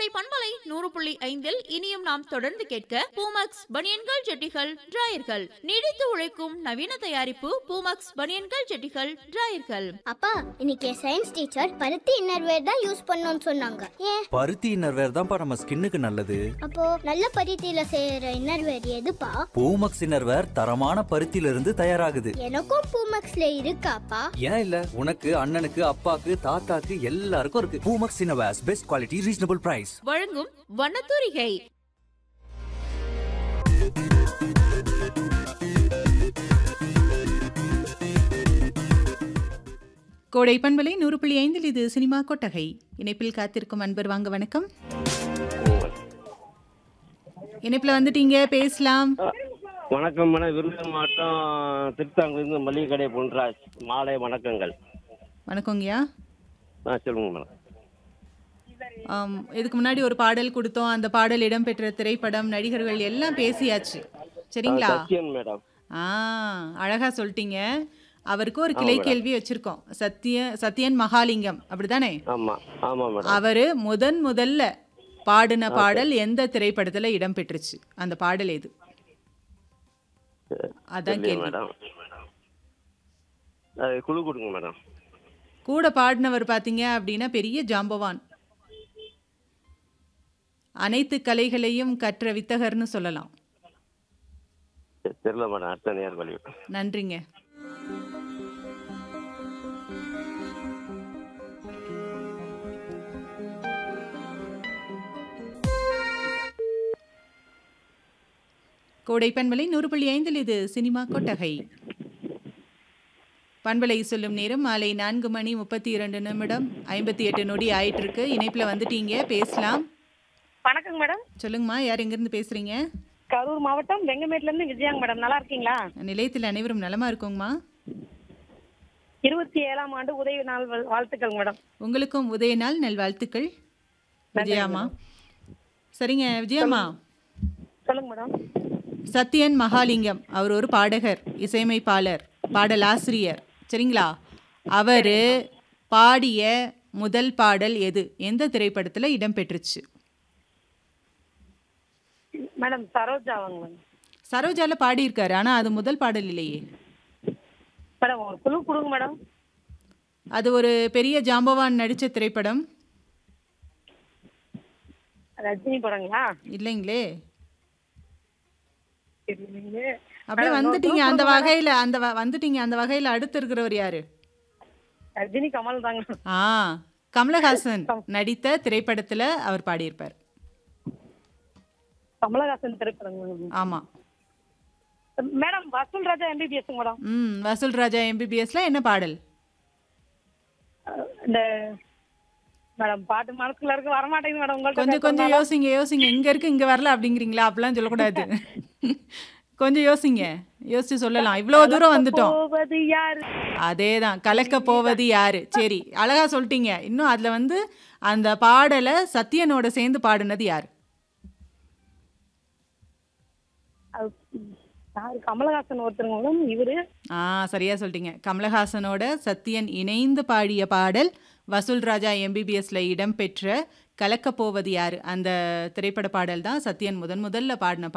கோடை பண்பலை நூறு புள்ளி ஐந்தில் இனியும் நாம் தொடர்ந்து கேட்க பூமக்ஸ் பனியன்கள் ஜெட்டிகள் டிராயர்கள் நீடித்து உழைக்கும் நவீன தயாரிப்பு பூமக்ஸ் பனியன்கள் ஜெட்டிகள் டிராயர்கள் அப்பா இன்னைக்கு சயின்ஸ் டீச்சர் பருத்தி இன்னர்வேர் தான் யூஸ் பண்ணணும்னு சொன்னாங்க ஏன் பருத்தி இன்னர்வேர் தான்ப்பா நம்ம ஸ்கின்னுக்கு நல்லது அப்போ நல்ல பருத்தியில செய்யற இன்னர்வேர் எதுப்பா பூமக்ஸ் இன்னர்வேர் தரமான பருத்தியில இருந்து தயாராகுது எனக்கும் பூமக்ஸ்ல இருக்காப்பா ஏன் இல்ல உனக்கு அண்ணனுக்கு அப்பாக்கு தாத்தாக்கு எல்லாருக்கும் இருக்கு Poomex innerwears best quality reasonable price வழங்கும் வண்ணத்தூரிகை கோடை பண்பலை நூறு புள்ளி ஐந்தில் இது சினிமா கொட்டகை இணைப்பில் காத்திருக்கும் அன்பர் வாங்க வணக்கம் இணைப்பில் வந்துட்டீங்க பேசலாம் வணக்கம் மேடம் விருதுநகர் மாவட்டம் திருத்தாங்கிலிருந்து மளிகை கடை பொன்ராஜ் மாலை வணக்கங்கள் வணக்கங்கய்யா ஆ சொல்லுங்க மேடம் ஆம், இதுக்கு முன்னாடி ஒரு பாடல் கொடுத்தோம் அந்த பாடல் இடம்பெற்ற திரைப்படம் நடிகர்கள் எல்லாம் பேசியாச்சு சரிங்களா சத்யன் மேடம் ஆ அழகா சொல்லிட்டீங்க அவருக்கு ஒரு கிளை கேள்வி வச்சிருக்கோம் சத்ய சத்யன் மகாலிங்கம் அப்படிதானே ஆமா ஆமா மேடம் அவரு முதன் முதல்ல பாடின பாடல் எந்த திரைப்படத்துல இடம்பெற்றுச்சு அந்த பாடல் எது அதான் இல்லையா கேள்வி மேடம் அது குழு கொடுங்க மேடம் கூட பாடினவர் பாத்தீங்க அப்படின்னா பெரிய ஜாம்பவான் அனைத்து கலைகளையும் கற்ற வித்தகர்னு சொல்லலாம் தெ- தெரியல மேடம் அடுத்த நேர் வழி நன்றிங்க கோடை பண்பலை நூறு புள்ளி ஐந்தில் இது சினிமா கொட்டகை பண்பலை சொல்லும் நேரம் மாலை நான்கு மணி முப்பத்தி இரண்டு நிமிடம் ஐம்பத்தி எட்டு நொடி ஆயிட்டு இருக்கு இணைப்புல வந்துட்டீங்க பேசலாம் வணக்கங்க மேடம் சொல்லுங்கம்மா யார் எங்கிருந்து பேசுறீங்க கரூர் மாவட்டம் வெங்கமேட்ல இருந்து விஜயாங்க மேடம் நல்லா இருக்கீங்களா நிலையத்தில் அனைவரும் நலமா இருக்குங்கம்மா இருபத்தி ஏழாம் ஆண்டு உதவி நாள் வாழ்- வாழ்த்துக்கள் மேடம் உங்களுக்கும் உதய நாள் நல்வாழ்த்துக்கள் விஜயாமா சரிங்க விஜயாமா சொல்லுங்க மேடம் சத்யன் மகாலிங்கம் அவர் ஒரு பாடகர் இசையமைப்பாளர் பாடலாசிரியர் சரிங்களா அவர் பாடிய முதல் பாடல் எது எந்த திரைப்படத்தில் இடம்பெற்றுச்சு மேடம் சரோஜாவாங்க மேடம் சரோஜால பாடியிருக்காரு ஆனால் அது முதல் பாடல் இல்லையே மேடம் ஒரு குழு கொடுங்க மேடம் அது ஒரு பெரிய ஜாம்பவான் நடித்த திரைப்படம் ரஜினி படங்களா இல்லைங்களே தெரியலைங்களே. அப்படியே மேடம், இன்னொரு வந்துட்டீங்க clue அந்த கொடுங்க வகையில் அந்த வ- வந்துட்டீங்க அந்த வகையில் அடுத்து இருக்கிறவர் யாரு மேடம். ரஜினி கமல் தாங்க ஆ கமலஹாசன் நடித்த திரைப்படத்துல அவர் பாடியிருப்பார் கமலஹாசன் திரைப்படங்க ஆமா மேடம் வசூல் ராஜா எம்பிபிஎஸ் மேடம் ம் வசூல் ராஜா எம்பிபிஎஸ்ல என்ன பாடல் இந்த மேடம் பாட்டு மனசுல இருக்கு வரமாட்டேங்குது மேடம் கொஞ்சம் உங்கள்கிட்ட கொஞ்சம் யோசிங்க யோசிங்க இங்க இருக்கு இங்க வரல அப்படிங்கிறீங்களா அப்படிலாம் சொல்லக்கூடாது கொஞ்சம் யோசிங்க யோசிச்சு சொல்லலாம் இவ்வளவு தூரம் வந்துட்டோம் போவது யாரு அதேதான் கலக்க போவது யாரு சரி அழகா சொல்லிட்டீங்க இன்னும் அதுல வந்து அந்த பாடலை சத்யனோட சேர்ந்து பாடுனது யாரு அது, யாரு கமலஹாசன் ஒருத்தருங்க மேடம் இவரு ஆ சரியா சொல்லிட்டீங்க கமலஹாசனோட சத்யன் இணைந்து பாடிய பாடல் வசூல் ராஜா எம்பிபிஎஸ்ல இடம்பெற்ற கலக்கப் போவது யாரு அந்த திரைப்பட பாடல் தான் சத்யன் முதன் முதல்ல பாடின